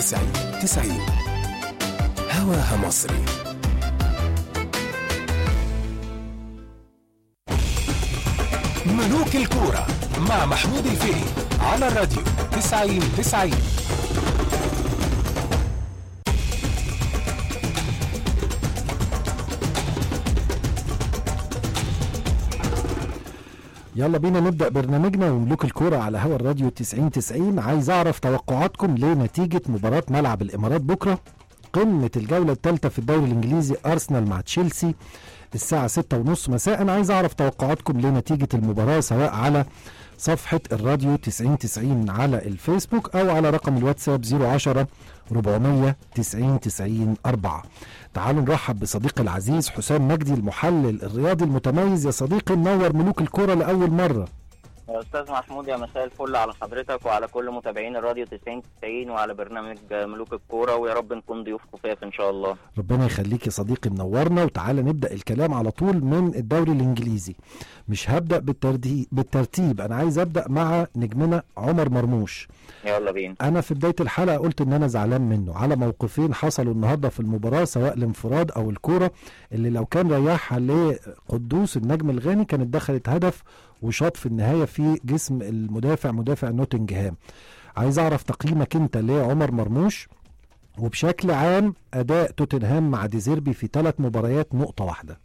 تسعين تسعين هواها مصري ملوك الكورة مع محمود الفقي على الراديو تسعين تسعين يلا بينا نبدأ برنامجنا وملوك الكورة على هوا الراديو 90 90 عايز أعرف توقعاتكم لنتيجة مباراة ملعب الإمارات بكرة قمة الجولة الثالثة في الدوري الإنجليزي أرسنال مع تشيلسي الساعة ستة ونص مساء عايز أعرف توقعاتكم لنتيجة المباراة سواء على صفحة الراديو 90 90 على الفيسبوك أو على رقم الواتساب 010 400 90 90 4 تعالوا نرحب بصديقي العزيز حسام مجدي المحلل الرياضي المتميز يا صديقي منور ملوك الكرة لأول مرة يا استاذ محمود يا مساء الفل على حضرتك وعلى كل متابعين الراديو 90 90 وعلى برنامج ملوك الكوره ويا رب نكون ضيوف خفاف ان شاء الله ربنا يخليك يا صديقي منورنا وتعالى نبدأ الكلام على طول من الدوري الإنجليزي مش هبدأ بالترتيب, بالترتيب أنا عايز أبدأ مع نجمنا عمر مرموش يلا بينا انا في بدايه الحلقه قلت ان انا زعلان منه على موقفين حصلوا النهارده في المباراه سواء الانفراد او الكوره اللي لو كان ريحها لقدوس النجم الغاني كانت دخلت هدف وشاط في النهايه في جسم المدافع مدافع نوتنجهام عايز اعرف تقييمك انت لعمر مرموش وبشكل عام اداء توتنهام مع ديزيربي في ثلاث مباريات نقطه واحده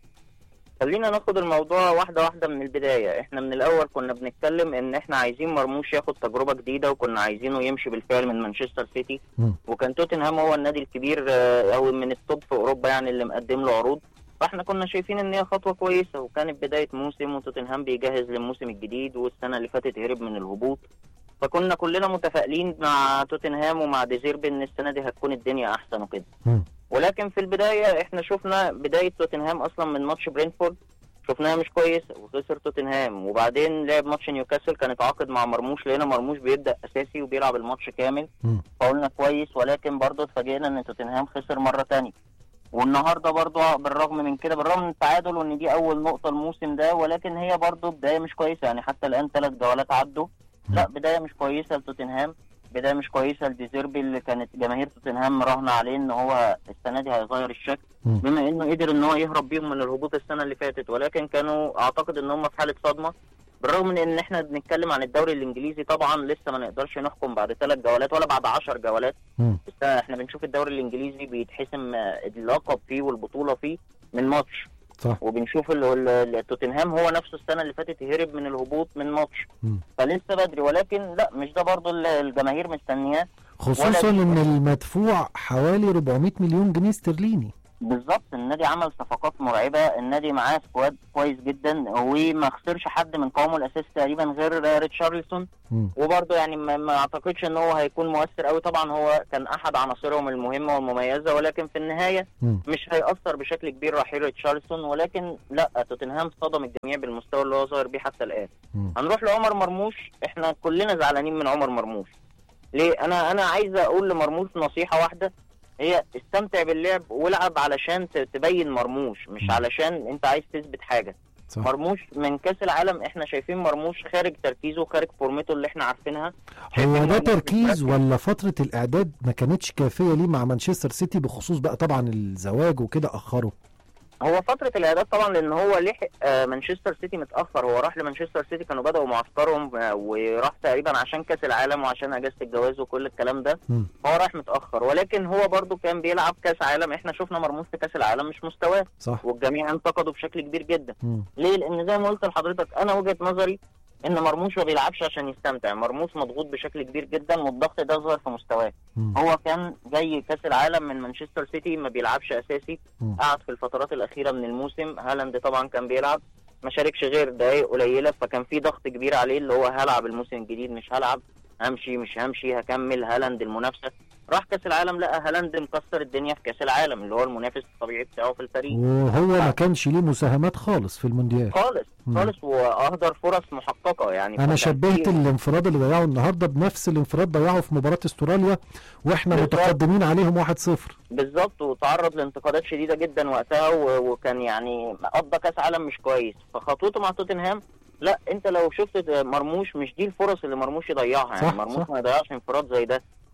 خلينا ناخد الموضوع واحده واحده من البدايه احنا من الاول كنا بنتكلم ان احنا عايزين مرموش ياخد تجربه جديده وكنا عايزينه يمشي بالفعل من مانشستر سيتي مم. وكان توتنهام هو النادي الكبير آه، او من التوب في اوروبا يعني اللي مقدم له عروض فاحنا كنا شايفين ان هي خطوه كويسه وكانت بدايه موسم وتوتنهام بيجهز للموسم الجديد والسنه اللي فاتت هرب من الهبوط فكنا كلنا متفائلين مع توتنهام ومع ديزيربي ان السنه دي هتكون الدنيا احسن وكده مم. ولكن في البدايه احنا شفنا بدايه توتنهام اصلا من ماتش برينفورد شفناها مش كويسه وخسر توتنهام وبعدين لعب ماتش نيوكاسل كان اتعاقد مع مرموش لقينا مرموش بيبدا اساسي وبيلعب الماتش كامل مم. فقلنا كويس ولكن برضه اتفاجئنا ان توتنهام خسر مره تانية والنهارده برضه بالرغم من كده بالرغم من التعادل وان دي اول نقطه الموسم ده ولكن هي برضه بدايه مش كويسه يعني حتى الان ثلاث جولات عدوا لا بدايه مش كويسه لتوتنهام بدايه مش كويسه لديزيربي اللي كانت جماهير توتنهام مراهنه عليه ان هو السنه دي هيغير الشكل مم. بما انه قدر ان هو يهرب بيهم من الهبوط السنه اللي فاتت ولكن كانوا اعتقد ان هم في حاله صدمه بالرغم من ان احنا بنتكلم عن الدوري الانجليزي طبعا لسه ما نقدرش نحكم بعد ثلاث جولات ولا بعد عشر جولات مم. بس احنا بنشوف الدوري الانجليزي بيتحسم آه، اللقب فيه والبطوله فيه من ماتش صح وبنشوف ال- ال- ال- توتنهام هو نفسه السنه اللي فاتت هرب من الهبوط من ماتش مم. فلسه بدري ولكن لا مش ده برضو اللي الجماهير مستنياه خصوصا ولا- ان المدفوع حوالي 400 مليون جنيه استرليني بالظبط النادي عمل صفقات مرعبه النادي معاه سكواد كويس جدا وما خسرش حد من قوامه الاساسي تقريبا غير ريتشارلسون مم. وبرضه يعني ما, ما اعتقدش ان هو هيكون مؤثر قوي طبعا هو كان احد عناصرهم المهمه والمميزه ولكن في النهايه مم. مش هيأثر بشكل كبير رحيل ريتشارلسون ولكن لا توتنهام صدم الجميع بالمستوى اللي هو ظاهر بيه حتى الان مم. هنروح لعمر مرموش احنا كلنا زعلانين من عمر مرموش ليه انا انا عايز اقول لمرموش نصيحه واحده هي استمتع باللعب والعب علشان ت- تبين مرموش مش م. علشان انت عايز تثبت حاجه صح مرموش من كاس العالم احنا شايفين مرموش خارج تركيزه وخارج فورمته اللي احنا عارفينها هو شايفين ده مرموش تركيز مركز. ولا فترة الإعداد ما كانتش كافية ليه مع مانشستر سيتي بخصوص بقى طبعا الزواج وكده أخره هو فترة الإعداد طبعا لأن هو لحق آه، مانشستر سيتي متأخر هو راح لمانشستر سيتي كانوا بدأوا معسكرهم آه، وراح تقريبا عشان كأس العالم وعشان أجازة الجواز وكل الكلام ده مم. هو راح متأخر ولكن هو برضو كان بيلعب كأس عالم احنا شفنا مرموش في كأس العالم مش مستواه صح والجميع انتقده بشكل كبير جدا مم. ليه؟ لأن زي ما قلت لحضرتك أنا وجهة نظري إن مرموش ما بيلعبش عشان يستمتع مرموش مضغوط بشكل كبير جدا والضغط ده ظهر في مستواه مم. هو كان جاي كاس العالم من مانشستر سيتي ما بيلعبش اساسي مم. قعد في الفترات الاخيره من الموسم هالاند طبعا كان بيلعب ما شاركش غير دقايق قليله فكان في ضغط كبير عليه اللي هو هلعب الموسم الجديد مش هلعب همشي مش همشي هكمل هالاند المنافسه راح كاس العالم لقى هالاند مكسر الدنيا في كاس العالم اللي هو المنافس الطبيعي بتاعه في الفريق وهو ما كانش ليه مساهمات خالص في المونديال خالص مم. خالص واهدر فرص محققه يعني انا فكان شبهت في- الانفراد اللي ضيعه النهارده بنفس الانفراد ضيعه في مباراه استراليا واحنا بالظبط. متقدمين عليهم 1-0 بالظبط وتعرض لانتقادات شديده جدا وقتها و- وكان يعني قضى كاس عالم مش كويس فخطوته مع توتنهام لا انت لو شفت مرموش مش دي الفرص اللي مرموش يضيعها صح، يعني مرموش صح. ما يضيعش انفراد زي ده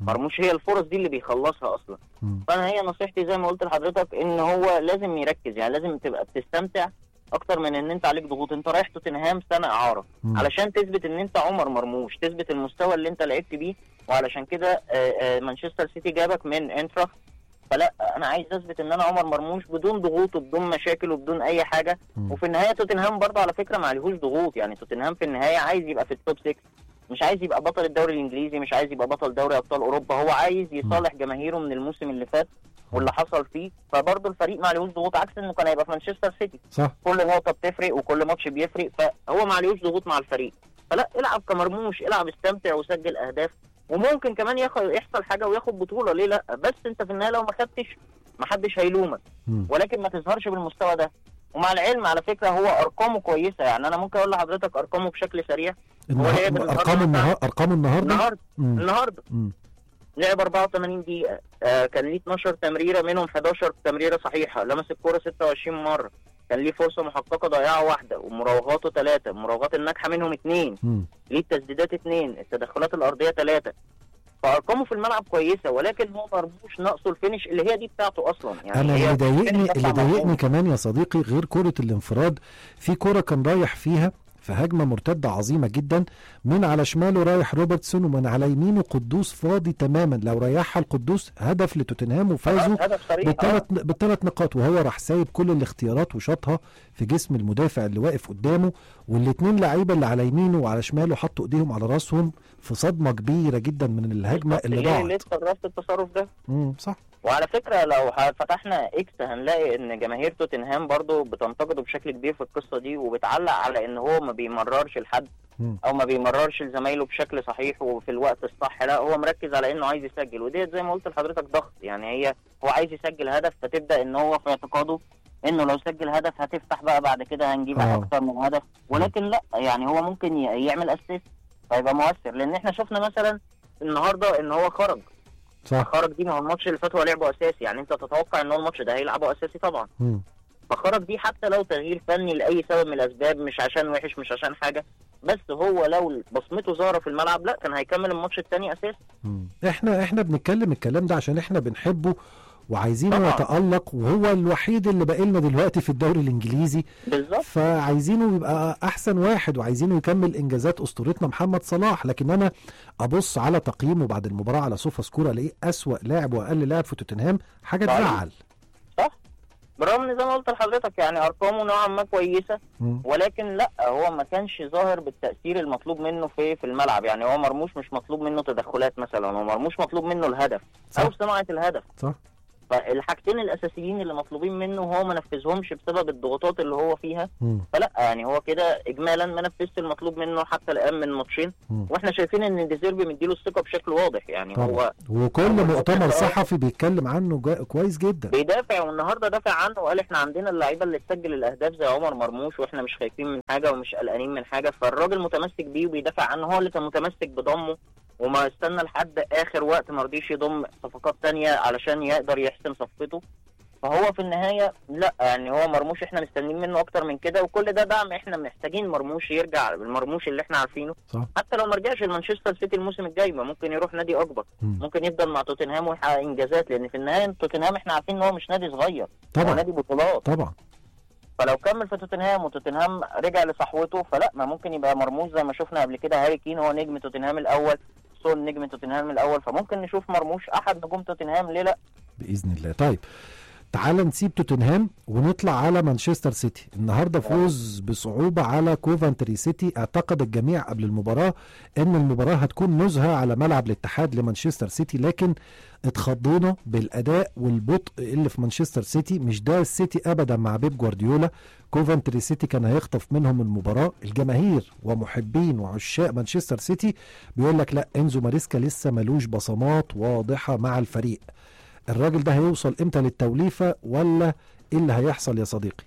مرموش هي الفرص دي اللي بيخلصها اصلا مم. فانا هي نصيحتي زي ما قلت لحضرتك ان هو لازم يركز يعني لازم تبقى بتستمتع اكتر من ان انت عليك ضغوط انت رايح توتنهام سنه اعاره مم. علشان تثبت ان انت عمر مرموش تثبت المستوى اللي انت لعبت بيه وعلشان كده آه، آه، مانشستر سيتي جابك من انترا فلا انا عايز اثبت ان انا عمر مرموش بدون ضغوط وبدون مشاكل وبدون اي حاجه مم. وفي النهايه توتنهام برضه على فكره ما عليهوش ضغوط يعني توتنهام في النهايه عايز يبقى في التوب 6 مش عايز يبقى بطل الدوري الانجليزي مش عايز يبقى بطل دوري ابطال اوروبا هو عايز يصالح جماهيره من الموسم اللي فات واللي حصل فيه فبرضه الفريق ما عليهوش ضغوط عكس انه كان هيبقى في مانشستر سيتي صح كل نقطه بتفرق وكل ماتش بيفرق فهو ما عليهوش ضغوط مع الفريق فلا العب كمرموش العب استمتع وسجل اهداف وممكن كمان ياخد يحصل حاجه وياخد بطوله ليه لا بس انت في النهايه لو ما خدتش ما حدش هيلومك مم. ولكن ما تظهرش بالمستوى ده ومع العلم على فكره هو ارقامه كويسه يعني انا ممكن اقول لحضرتك ارقامه بشكل سريع النهار- لعب النهاردة ارقام النهار ارقام النهارده النهارده مم. النهارده مم. لعب 84 دقيقه آه كان ليه 12 تمريره منهم 11 تمريره صحيحه لمس الكوره 26 مره كان ليه فرصه محققه ضيعه واحده ومراوغاته ثلاثه المراوغات الناجحه منهم اثنين مم. ليه التسديدات اثنين التدخلات الارضيه ثلاثه فارقامه في الملعب كويسه ولكن هو مرموش ناقصه الفينش اللي هي دي بتاعته اصلا يعني انا هي اللي ضايقني الفينش اللي بتاع ضايقني مرموش. كمان يا صديقي غير كرة الانفراد في كرة كان رايح فيها في هجمة مرتدة عظيمة جدا من على شماله رايح روبرتسون ومن على يمينه قدوس فاضي تماما لو ريحها القدوس هدف لتوتنهام وفازوا آه، هدف صريح بالثلاث بالثلاث نقاط وهو راح سايب كل الاختيارات وشاطها في جسم المدافع اللي واقف قدامه والاثنين لعيبه اللي على يمينه وعلى شماله حطوا ايديهم على راسهم في صدمه كبيره جدا من الهجمه بالظبط. اللي ليه ليه ضاعت اتصرفت التصرف ده امم صح وعلى فكره لو ح- فتحنا اكس هنلاقي ان جماهير توتنهام برضو بتنتقده بشكل كبير في القصه دي وبتعلق على ان هو ما بيمررش لحد مم. او ما بيمررش لزمايله بشكل صحيح وفي الوقت الصح لا هو مركز على انه عايز يسجل وديت زي ما قلت لحضرتك ضغط يعني هي هو عايز يسجل هدف فتبدا ان هو في اعتقاده انه لو سجل هدف هتفتح بقى بعد كده هنجيب آه. اكتر من هدف ولكن لا يعني هو ممكن ي- يعمل اسيست فيبقى مؤثر لان احنا شفنا مثلا النهارده ان هو خرج صح خرج دي ما هو الماتش اللي فات هو لعبه اساسي يعني انت تتوقع ان هو الماتش ده هيلعبه اساسي طبعا مم. فخرج دي حتى لو تغيير فني لاي سبب من الاسباب مش عشان وحش مش عشان حاجه بس هو لو بصمته ظاهره في الملعب لا كان هيكمل الماتش الثاني اساسي مم. احنا احنا بنتكلم الكلام ده عشان احنا بنحبه وعايزينه طبعا. يتألق وهو الوحيد اللي باقي لنا دلوقتي في الدوري الانجليزي بالظبط فعايزينه يبقى احسن واحد وعايزينه يكمل انجازات اسطورتنا محمد صلاح لكن انا ابص على تقييمه بعد المباراه على سوفا سكور الاقيه اسوا لاعب واقل لاعب في توتنهام حاجه صحيح. تزعل صح بالرغم ان زي ما قلت لحضرتك يعني ارقامه نوعا ما كويسه مم. ولكن لا هو ما كانش ظاهر بالتاثير المطلوب منه في في الملعب يعني هو مرموش مش مطلوب منه تدخلات مثلا هو مرموش مطلوب منه الهدف صح. او صناعه الهدف صح فالحاجتين الاساسيين اللي مطلوبين منه هو ما نفذهمش بسبب الضغوطات اللي هو فيها مم. فلا يعني هو كده اجمالا ما نفذش المطلوب منه حتى الان من ماتشين مم. واحنا شايفين ان ديزيربي مديله الثقه بشكل واضح يعني طبعا هو وكل هو مؤتمر الفكرة- صحفي بيتكلم عنه جا- كويس جدا بيدافع والنهارده دافع عنه وقال احنا عندنا اللعيبه اللي تسجل الاهداف زي عمر مرموش واحنا مش خايفين من حاجه ومش قلقانين من حاجه فالراجل متمسك بيه وبيدافع عنه هو اللي كان متمسك بضمه وما استنى لحد اخر وقت ما رضيش يضم صفقات تانية علشان يقدر يحسم صفقته فهو في النهايه لا يعني هو مرموش احنا مستنيين منه اكتر من كده وكل ده دعم احنا محتاجين مرموش يرجع المرموش اللي احنا عارفينه صح حتى لو ما رجعش لمانشستر سيتي الموسم الجاي ما ممكن يروح نادي اكبر مم. ممكن يفضل مع توتنهام ويحقق انجازات لان في النهايه توتنهام احنا عارفين ان هو مش نادي صغير هو طبعا نادي بطولات طبعا فلو كمل في توتنهام وتوتنهام رجع لصحوته فلا ما ممكن يبقى مرموش زي ما شفنا قبل كده هاري كين هو نجم توتنهام الاول سون نجم توتنهام الاول فممكن نشوف مرموش احد نجوم توتنهام ليه لا باذن الله طيب تعال نسيب توتنهام ونطلع على مانشستر سيتي النهارده فوز بصعوبه على كوفنتري سيتي اعتقد الجميع قبل المباراه ان المباراه هتكون نزهه على ملعب الاتحاد لمانشستر سيتي لكن اتخضينا بالاداء والبطء اللي في مانشستر سيتي مش ده السيتي ابدا مع بيب جوارديولا كوفنتري سيتي كان هيخطف منهم المباراه الجماهير ومحبين وعشاق مانشستر سيتي بيقول لك لا انزو ماريسكا لسه ملوش بصمات واضحه مع الفريق الراجل ده هيوصل امتى للتوليفه ولا ايه اللي هيحصل يا صديقي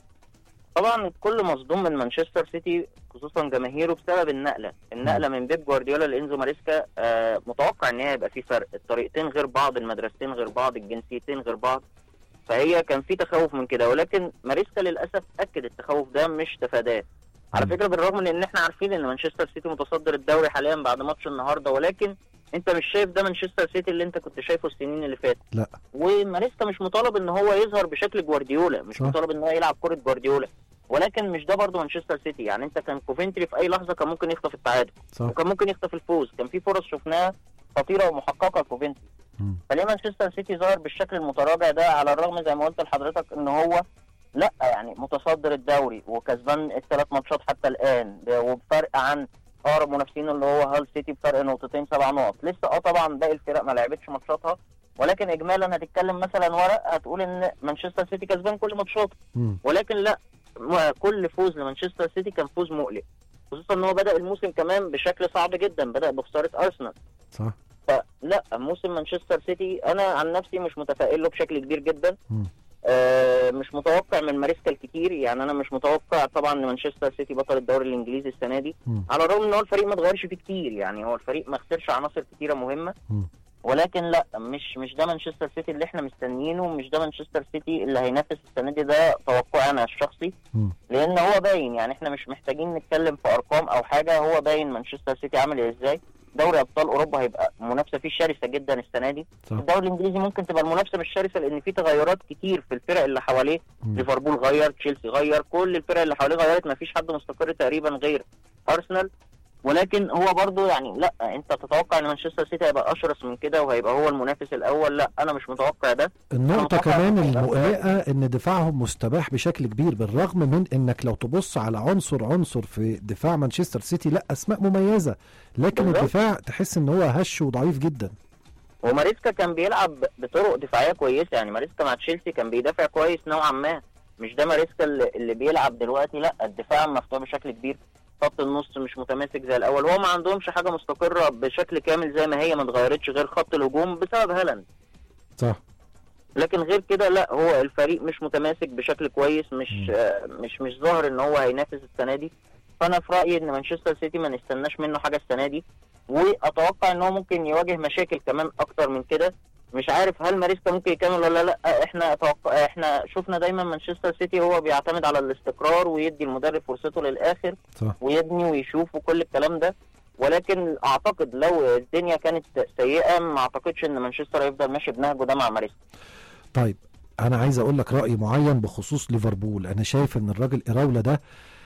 طبعا الكل مصدوم من مانشستر سيتي خصوصا جماهيره بسبب النقله النقله من بيب جوارديولا لانزو ماريسكا آه متوقع ان هي هيبقى في فرق الطريقتين غير بعض المدرستين غير بعض الجنسيتين غير بعض فهي كان في تخوف من كده ولكن ماريسكا للاسف اكد التخوف ده مش تفاداه على مم. فكره بالرغم من ان احنا عارفين ان مانشستر سيتي متصدر الدوري حاليا بعد ماتش النهارده ولكن انت مش شايف ده مانشستر سيتي اللي انت كنت شايفه السنين اللي فاتت لا. وماريسكا مش مطالب ان هو يظهر بشكل جوارديولا مش صح. مطالب ان هو يلعب كره جوارديولا ولكن مش ده برضه مانشستر سيتي يعني انت كان كوفنتري في اي لحظه كان ممكن يخطف التعادل صح وكان ممكن يخطف الفوز كان في فرص شفناها خطيره ومحققه لكوفنتري مم. فليه مانشستر سيتي ظهر بالشكل المتراجع ده على الرغم زي ما قلت لحضرتك ان هو لا يعني متصدر الدوري وكسبان الثلاث ماتشات حتى الان ب- وبفرق عن اقرب منافسين اللي هو هال سيتي بفرق نقطتين سبع نقط لسه اه طبعا باقي الفرق ما لعبتش ماتشاتها ولكن اجمالا هتتكلم مثلا ورق هتقول ان مانشستر سيتي كسبان كل ماتشاته مم. ولكن لا م- كل فوز لمانشستر سيتي كان فوز مقلق خصوصا ان هو بدا الموسم كمان بشكل صعب جدا بدا بخساره ارسنال صح فلا موسم مانشستر سيتي انا عن نفسي مش متفائل له بشكل كبير جدا مم. آه مش متوقع من ماريسكا الكتير يعني انا مش متوقع طبعا ان مانشستر سيتي بطل الدوري الانجليزي السنه دي مم. على الرغم ان هو الفريق ما اتغيرش فيه كتير يعني هو الفريق ما خسرش عناصر كتيره مهمه مم. ولكن لا مش مش ده مانشستر سيتي اللي احنا مستنيينه مش ده مانشستر سيتي اللي هينافس السنه دي ده توقعي انا الشخصي مم. لان هو باين يعني احنا مش محتاجين نتكلم في ارقام او حاجه هو باين مانشستر سيتي عامل ازاي دوري ابطال اوروبا هيبقى منافسه فيه شرسه جدا السنه دي صح الدوري الانجليزي ممكن تبقى المنافسه مش شرسه لان في تغيرات كتير في الفرق اللي حواليه مم. ليفربول غير تشيلسي غير كل الفرق اللي حواليه غيرت ما فيش حد مستقر تقريبا غير ارسنال ولكن هو برضه يعني لا انت تتوقع ان مانشستر سيتي هيبقى اشرس من كده وهيبقى هو المنافس الاول لا انا مش متوقع ده النقطة متوقع كمان إن- المقلقة ان دفاعهم مستباح بشكل كبير بالرغم من انك لو تبص على عنصر عنصر في دفاع مانشستر سيتي لا اسماء مميزة لكن بالظبط. الدفاع تحس ان هو هش وضعيف جدا وماريسكا كان بيلعب بطرق دفاعيه كويسه يعني ماريسكا مع تشيلسي كان بيدافع كويس نوعا ما مش ده ماريسكا اللي, اللي بيلعب دلوقتي لا الدفاع مفتوح بشكل كبير خط النص مش متماسك زي الاول هو ما عندهمش حاجه مستقره بشكل كامل زي ما هي ما اتغيرتش غير خط الهجوم بسبب هالاند صح لكن غير كده لا هو الفريق مش متماسك بشكل كويس مش مم. آه مش مش ظاهر ان هو هينافس السنه دي فانا في رايي ان مانشستر سيتي ما نستناش منه حاجه السنه دي واتوقع ان هو ممكن يواجه مشاكل كمان اكتر من كده مش عارف هل ماريسكا ممكن يكمل ولا لا احنا أتوقع احنا شفنا دايما مانشستر سيتي هو بيعتمد على الاستقرار ويدي المدرب فرصته للاخر صح ويبني ويشوف وكل الكلام ده ولكن اعتقد لو الدنيا كانت سيئه ما اعتقدش ان مانشستر هيفضل ماشي بنهجه ده مع ماريسكا طيب انا عايز اقول لك راي معين بخصوص ليفربول انا شايف ان الراجل اراولا ده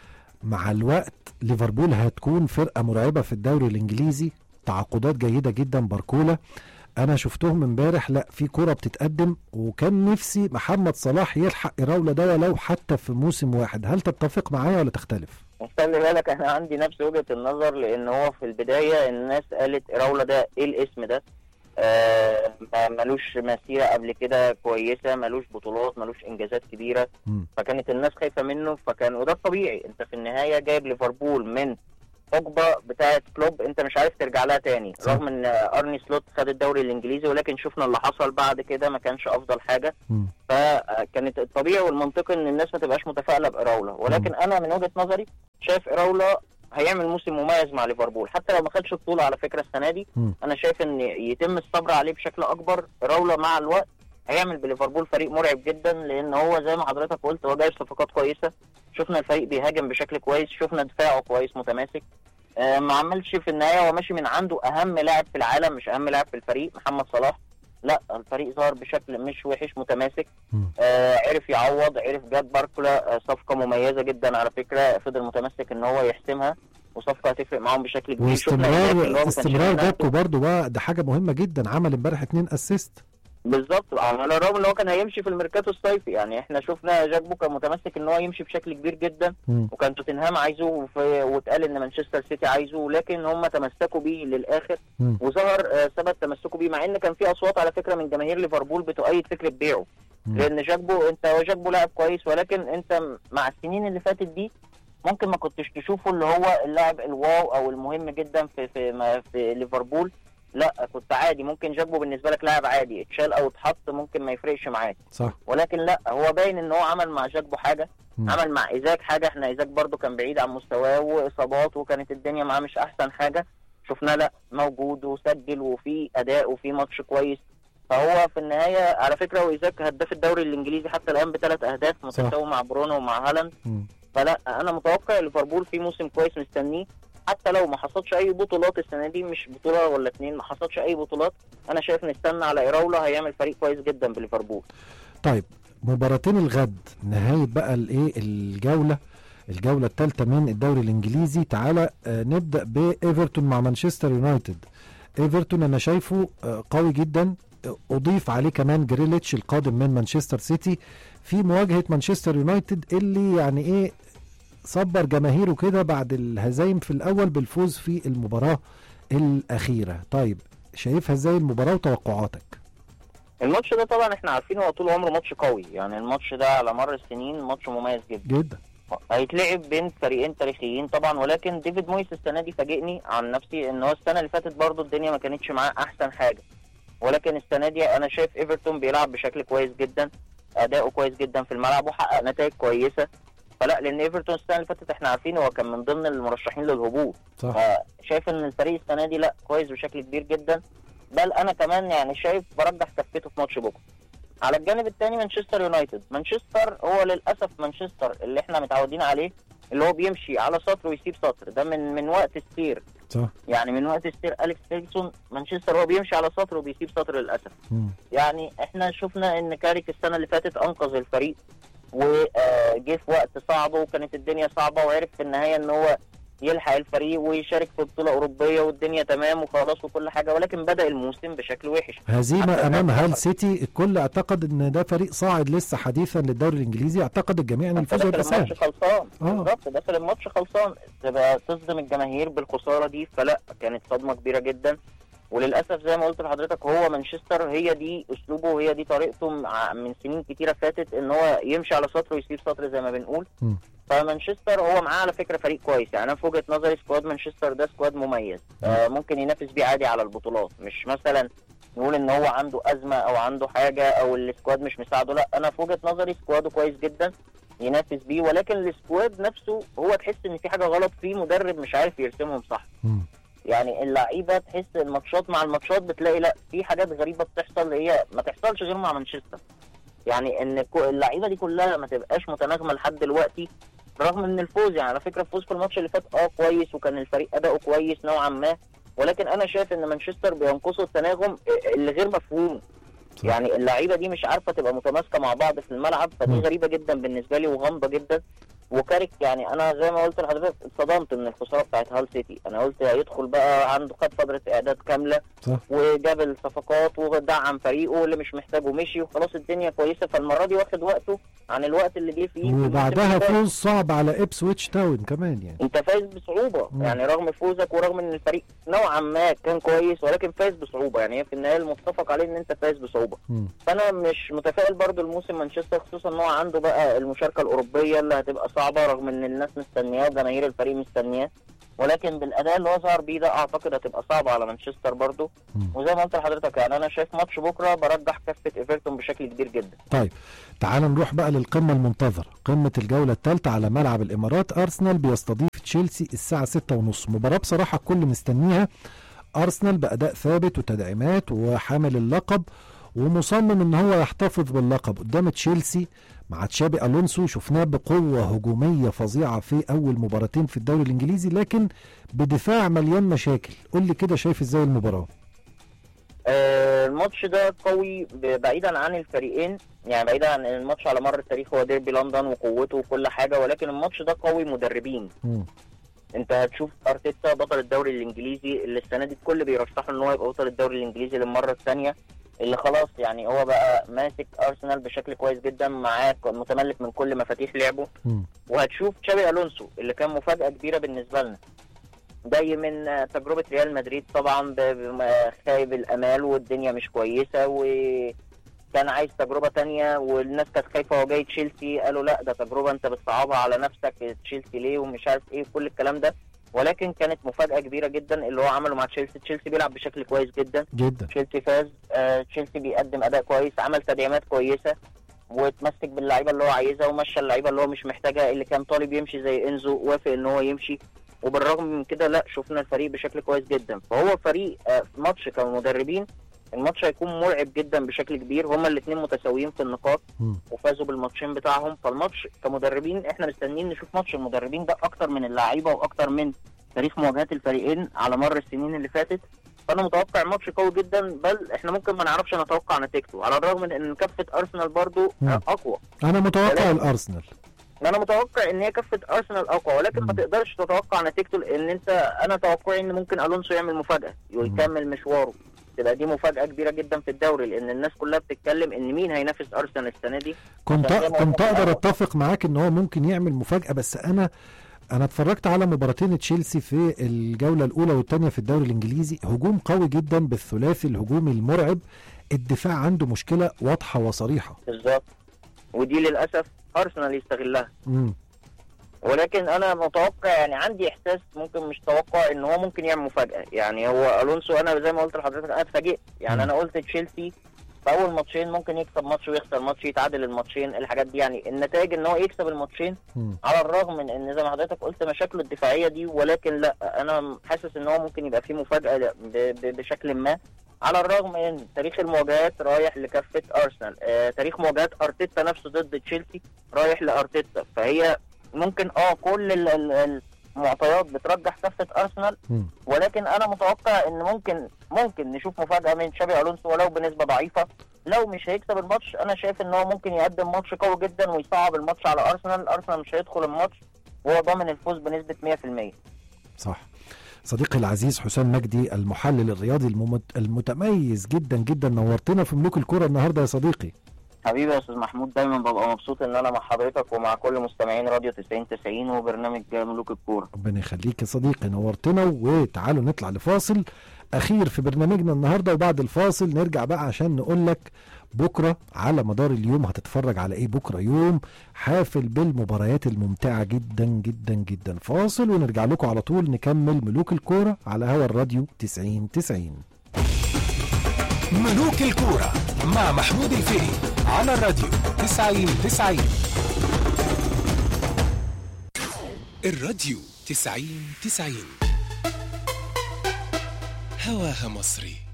مع الوقت ليفربول هتكون فرقه مرعبه في الدوري الانجليزي تعاقدات جيده جدا باركولا انا شفتهم امبارح لا في كرة بتتقدم وكان نفسي محمد صلاح يلحق اراولا ده ولو حتى في موسم واحد هل تتفق معايا ولا تختلف خلي بالك انا عندي نفس وجهه النظر لان هو في البدايه الناس قالت راولا ده ايه الاسم ده آه ما- ملوش مسيره قبل كده كويسه ملوش بطولات ملوش انجازات كبيره مم. فكانت الناس خايفه منه فكان وده الطبيعي انت في النهايه جايب ليفربول من حقبه بتاعه كلوب انت مش عارف ترجع لها تاني صح. رغم ان ارني سلوت خد الدوري الانجليزي ولكن شفنا اللي حصل بعد كده ما كانش افضل حاجه مم. فكانت الطبيعي والمنطقي ان الناس ما تبقاش متفائله باراولا ولكن انا من وجهه نظري شايف اراولا هيعمل موسم مميز مع ليفربول حتى لو ما خدش البطوله على فكره السنه دي مم. انا شايف ان يتم الصبر عليه بشكل اكبر راولا مع الوقت هيعمل بليفربول فريق مرعب جدا لان هو زي ما حضرتك قلت هو جايب صفقات كويسه شفنا الفريق بيهاجم بشكل كويس شفنا دفاعه كويس متماسك آه ما عملش في النهايه هو ماشي من عنده اهم لاعب في العالم مش اهم لاعب في الفريق محمد صلاح لا الفريق ظهر بشكل مش وحش متماسك مم. آه عرف يعوض عرف جاب باركولا آه صفقه مميزه جدا على فكره فضل متمسك ان هو يحسمها وصفقه هتفرق معاهم بشكل كبير شفنا هناك اللي هو واستمرار ما كانش استمرار بينافس. جابكو برضو بقى ده حاجه مهمه جدا عمل امبارح اتنين اسيست بالظبط على الرغم ان هو كان هيمشي في الميركاتو الصيفي يعني احنا شفنا جاكبو كان متمسك ان هو يمشي بشكل كبير جدا مم. وكان توتنهام عايزه في واتقال ان مانشستر سيتي عايزه لكن هم تمسكوا بيه للاخر مم. وظهر آه، سبب تمسكوا بيه مع ان كان في اصوات على فكره من جماهير ليفربول بتؤيد فكره بيعه مم. لان جاكبو انت هو جاكبو لاعب كويس ولكن انت م- مع السنين اللي فاتت دي ممكن ما كنتش تشوفه اللي هو اللاعب الواو او المهم جدا في في ما- في ليفربول لا كنت عادي ممكن جاكبو بالنسبه لك لاعب عادي اتشال او اتحط ممكن ما يفرقش معاك صح ولكن لا هو باين ان هو عمل مع جاكبو حاجه مم. عمل مع ايزاك حاجه احنا ايزاك برضو كان بعيد عن مستواه واصابات وكانت الدنيا معاه مش احسن حاجه شفناه لا موجود وسجل وفي اداء وفي ماتش كويس فهو في النهايه على فكره وايزاك هداف الدوري الانجليزي حتى الان بثلاث اهداف متساوي مع برونو ومع هالاند مم. فلا انا متوقع ليفربول في موسم كويس مستنيه حتى لو ما حصلش اي بطولات السنه دي مش بطوله ولا اتنين ما حصلش اي بطولات انا شايف نستنى على ايراولا هيعمل فريق كويس جدا بليفربول طيب مباراتين الغد نهايه بقى الايه الجوله الجوله الثالثه من الدوري الانجليزي تعالى آه نبدا بايفرتون مع مانشستر يونايتد ايفرتون انا شايفه آه قوي جدا آه، اضيف عليه كمان جريليتش القادم من مانشستر سيتي في مواجهه مانشستر يونايتد اللي يعني ايه صبر جماهيره كده بعد الهزايم في الاول بالفوز في المباراه الاخيره طيب شايفها ازاي المباراه وتوقعاتك الماتش ده طبعا احنا عارفين هو طول عمره ماتش قوي يعني الماتش ده على مر السنين ماتش مميز جدا جدا هيتلعب بين فريقين تاريخيين طبعا ولكن ديفيد مويس السنه دي فاجئني عن نفسي ان هو السنه اللي فاتت برضو الدنيا ما كانتش معاه احسن حاجه ولكن السنه دي انا شايف ايفرتون بيلعب بشكل كويس جدا اداؤه كويس جدا في الملعب وحقق نتائج كويسه فلا لان ايفرتون السنه اللي فاتت احنا عارفين هو كان من ضمن المرشحين للهبوط صح فشايف ان الفريق السنه دي لا كويس بشكل كبير جدا بل انا كمان يعني شايف برجح كفته في ماتش بكره على الجانب الثاني مانشستر يونايتد مانشستر هو للاسف مانشستر اللي احنا متعودين عليه اللي هو بيمشي على سطر ويسيب سطر ده من من وقت ستير صح يعني من وقت ستير اليكس فيرجسون مانشستر هو بيمشي على سطر وبيسيب سطر للاسف مم. يعني احنا شفنا ان كاريك السنه اللي فاتت انقذ الفريق وجه في وقت صعب وكانت الدنيا صعبه وعرف في النهايه ان هو يلحق الفريق ويشارك في بطوله اوروبيه والدنيا تمام وخلاص وكل حاجه ولكن بدا الموسم بشكل وحش هزيمه حتى امام الناس هال حصل. سيتي الكل اعتقد ان ده فريق صاعد لسه حديثا للدوري الانجليزي اعتقد الجميع ان الفوز هيبقى داخل الماتش سهل خلصان آه. بالظبط داخل الماتش خلصان تبقى تصدم الجماهير بالخساره دي فلا كانت صدمه كبيره جدا وللاسف زي ما قلت لحضرتك هو مانشستر هي دي اسلوبه وهي دي طريقته مع- من سنين كتيره فاتت ان هو يمشي على سطر ويسيب سطر زي ما بنقول مم. فمانشستر هو معاه على فكره فريق كويس يعني انا في وجهه نظري سكواد مانشستر ده سكواد مميز آه ممكن ينافس بيه عادي على البطولات مش مثلا نقول ان هو عنده ازمه او عنده حاجه او السكواد مش مساعده لا انا في وجهه نظري سكواده كويس جدا ينافس بيه ولكن السكواد نفسه هو تحس ان في حاجه غلط فيه مدرب مش عارف يرسمهم صح مم. يعني اللعيبه تحس الماتشات مع الماتشات بتلاقي لا في حاجات غريبه بتحصل هي ما تحصلش غير مع مانشستر يعني ان كو- اللعيبه دي كلها ما تبقاش متناغمه لحد دلوقتي رغم ان الفوز يعني على فكره الفوز في الماتش اللي فات اه كويس وكان الفريق اداؤه كويس نوعا ما ولكن انا شايف ان مانشستر بينقصه التناغم اللي غير مفهوم صح. يعني اللعيبه دي مش عارفه تبقى متماسكه مع بعض في الملعب فدي مم. غريبه جدا بالنسبه لي وغامضه جدا وكارك يعني انا زي ما قلت لحضرتك اتصدمت من الخساره بتاعت هال سيتي انا قلت هيدخل بقى عنده خد فتره اعداد كامله صح. وجاب الصفقات ودعم فريقه اللي مش محتاجه مشي وخلاص الدنيا كويسه فالمره دي واخد وقته عن الوقت اللي جه فيه في الموسم وبعدها اللي فات. فوز صعب على ابسويتش تاون كمان يعني انت فايز بصعوبه مم. يعني رغم فوزك ورغم ان الفريق نوعا ما كان كويس ولكن فايز بصعوبه يعني هي في النهايه المتفق عليه ان انت فايز بصعوبه مم. فانا مش متفائل برضو الموسم مانشستر خصوصا ان هو عنده بقى المشاركه الاوروبيه اللي هتبقى صعبه رغم ان الناس مستنياه وجماهير الفريق مستنياه ولكن بالاداء اللي هو ظهر بيه ده اعتقد هتبقى صعبه على مانشستر برضو مم. وزي ما قلت لحضرتك يعني انا شايف ماتش بكره برجح كفه ايفرتون بشكل كبير جدا طيب تعال نروح بقى للقمة المنتظرة قمة الجولة الثالثة على ملعب الإمارات أرسنال بيستضيف تشيلسي الساعة ستة ونص مباراة بصراحة الكل مستنيها أرسنال بأداء ثابت وتدعيمات وحامل اللقب ومصمم ان هو يحتفظ باللقب قدام تشيلسي مع تشابي الونسو شفناه بقوه هجوميه فظيعه في اول مباراتين في الدوري الانجليزي لكن بدفاع مليان مشاكل قول لي كده شايف ازاي المباراه آه، الماتش ده قوي ب- بعيدا عن الفريقين يعني بعيدا عن إن الماتش على مر التاريخ هو ديربي لندن وقوته وكل حاجه ولكن الماتش ده قوي مدربين مم. انت هتشوف ارتيتا بطل الدوري الانجليزي اللي السنه دي الكل بيرشحه ان هو يبقى بطل الدوري الانجليزي للمره الثانيه اللي خلاص يعني هو بقى ماسك ارسنال بشكل كويس جدا معاه ك- متملك من كل مفاتيح لعبه مم. وهتشوف تشابي الونسو اللي كان مفاجاه كبيره بالنسبه لنا جاي من آه، تجربه ريال مدريد طبعا ب- ب- خايب الامال والدنيا مش كويسه وكان عايز تجربه تانية والناس كانت خايفه وهو جاي تشيلسي قالوا لا ده تجربه انت بتصعبها على نفسك تشيلسي ليه ومش عارف ايه كل الكلام ده ولكن كانت مفاجاه كبيره جدا اللي هو عمله مع تشيلسي تشيلسي بيلعب بشكل كويس جدا جدا تشيلسي فاز آه، تشيلسي بيقدم اداء كويس عمل تدعيمات كويسه واتمسك باللعيبه اللي هو عايزها ومشى اللعيبه اللي هو مش محتاجها اللي كان طالب يمشي زي انزو وافق ان هو يمشي وبالرغم من كده لا شفنا الفريق بشكل كويس جدا فهو فريق آه، في ماتش كمدربين الماتش هيكون مرعب جدا بشكل كبير هما الاثنين متساويين في النقاط مم. وفازوا بالماتشين بتاعهم فالماتش كمدربين احنا مستنيين نشوف ماتش المدربين ده اكتر من اللعيبه واكتر من تاريخ مواجهات الفريقين على مر السنين اللي فاتت فانا متوقع ماتش قوي جدا بل احنا ممكن ما نعرفش نتوقع نتيجته على الرغم من ان كفه ارسنال برضو مم. آه، اقوى انا متوقع ولكن- الارسنال انا متوقع ان هي كفه ارسنال اقوى ولكن ما مم. تقدرش تتوقع نتيجته لان انت انا توقعي ان ممكن الونسو يعمل مفاجاه ويكمل مشواره تبقى دي مفاجاه كبيره جدا في الدوري لان الناس كلها بتتكلم ان مين هينافس ارسنال السنه دي كنت عشان كده كنت بقول لك اقدر آه. اتفق معاك ان هو ممكن يعمل مفاجاه بس انا انا اتفرجت على مباراتين تشيلسي في الجوله الاولى والثانيه في الدوري الانجليزي هجوم قوي جدا بالثلاثي الهجومي المرعب الدفاع عنده مشكله واضحه وصريحه بالظبط ودي للاسف ارسنال يستغلها امم ولكن انا متوقع يعني عندي احساس ممكن مش توقع ان هو ممكن يعمل مفاجاه يعني هو الونسو انا زي ما قلت لحضرتك انا اتفاجئت يعني مم. انا قلت تشيلسي في اول ماتشين ممكن يكسب ماتش ويخسر ماتش يتعادل الماتشين الحاجات دي يعني النتائج ان هو يكسب الماتشين مم. على الرغم من ان زي ما حضرتك قلت مشاكله الدفاعيه دي ولكن لا انا حاسس ان هو ممكن يبقى فيه مفاجاه ب- ب- بشكل ما على الرغم من تاريخ المواجهات رايح لكفه ارسنال آه تاريخ مواجهات ارتيتا نفسه ضد تشيلسي رايح لارتيتا فهي ممكن اه كل ال- ال- المعطيات بترجح كفه ارسنال مم. ولكن انا متوقع ان ممكن ممكن نشوف مفاجاه من شابي الونسو ولو بنسبه ضعيفه لو مش هيكسب الماتش انا شايف ان هو ممكن يقدم ماتش قوي جدا ويصعب الماتش على ارسنال ارسنال مش هيدخل الماتش وهو ضامن الفوز بنسبه 100% صح صديقي العزيز حسام مجدي المحلل الرياضي الممت... المتميز جدا جدا نورتنا في ملوك الكرة النهارده يا صديقي حبيبي يا استاذ محمود دايما ببقى مبسوط ان انا مع حضرتك ومع كل مستمعين راديو 90 90 وبرنامج ملوك الكوره ربنا يخليك يا صديقي نورتنا وتعالوا نطلع لفاصل اخير في برنامجنا النهارده وبعد الفاصل نرجع بقى عشان نقول لك بكره على مدار اليوم هتتفرج على ايه بكره يوم حافل بالمباريات الممتعه جدا جدا جدا فاصل ونرجع لكم على طول نكمل ملوك الكوره على هوا الراديو 90 90 ملوك الكورة مع محمود الفقي على الراديو 90 90 الراديو 90 90 هواها مصري